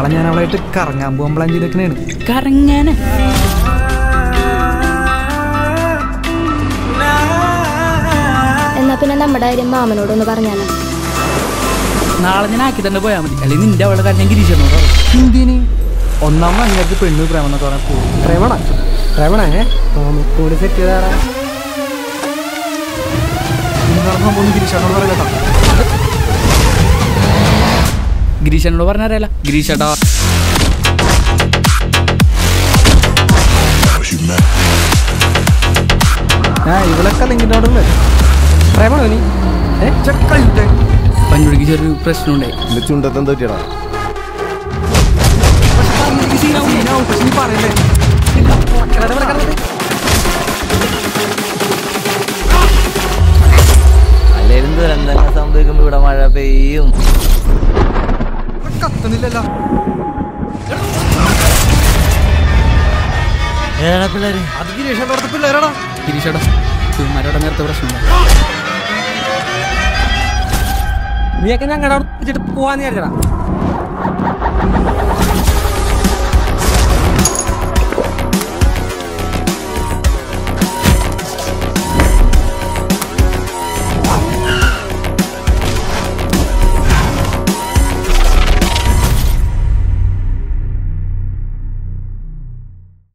നാളെ ഞാൻ അവളായിട്ട് കറങ്ങാൻ പോകാൻ പ്ലാൻ ചെയ്തേക്കണേണ് കറങ്ങാന് എന്നാ പിന്നെ നമ്മുടെ കാര്യം മാമനോടൊന്ന് പറഞ്ഞാലോ നാളെ ഞാൻ ആക്കി തന്നെ പോയാൽ മതി അല്ലെങ്കിൽ നിന്റെ അവളുടെ കാര്യം ഗിരീഷനോട് എന്തിന് ഒന്നാമത് അങ്ങനത്തെ പെണ്ണ് പ്രേമം എന്നൊക്കെ പറഞ്ഞാൽ പോകും പ്രേമണ പ്രേമണ ഏ കൂടി സെറ്റ് ചെയ്താറാ എന്താണ് സംഭവം ഗിരീഷനോട് പറയാം കേട്ടോ ഗിരീഷനോട് പറഞ്ഞറിയാല ഗിരീഷേട്ടാ ഞാൻ ഇവളൊക്കെ ലിങ്കിൻ്റെ അവിടെ ഉള്ളത് പ്രേമണോ നീ ഏ ചെക്കഴിട്ടെ പഞ്ചുടിക്ക് ചെറിയൊരു പ്രശ്നമുണ്ടായി എന്റെ ചുണ്ടത്തെന്ത് പറ്റിയടാ സീനാവും പക്ഷെ നീ പറയല്ലേ അല്ലേലും ദുരന്തങ്ങൾ സംഭവിക്കുമ്പോ ഇവിടെ മഴ പെയ്യും കത്തണില്ലല്ലോ ഏടാ പിള്ളേര് അത് ഗിരീഷന്റെ അടുത്ത് പിള്ളേരാടാ ഗിരീഷേട്ടാ ഇവന്മാരോടെ നേരത്തെ പ്രശ്നമുണ്ടായി നീയൊക്കെ ഞങ്ങളുടെ അവിടെ വെച്ചിട്ട് പോവാന്ന് വിചാരിച്ചടാ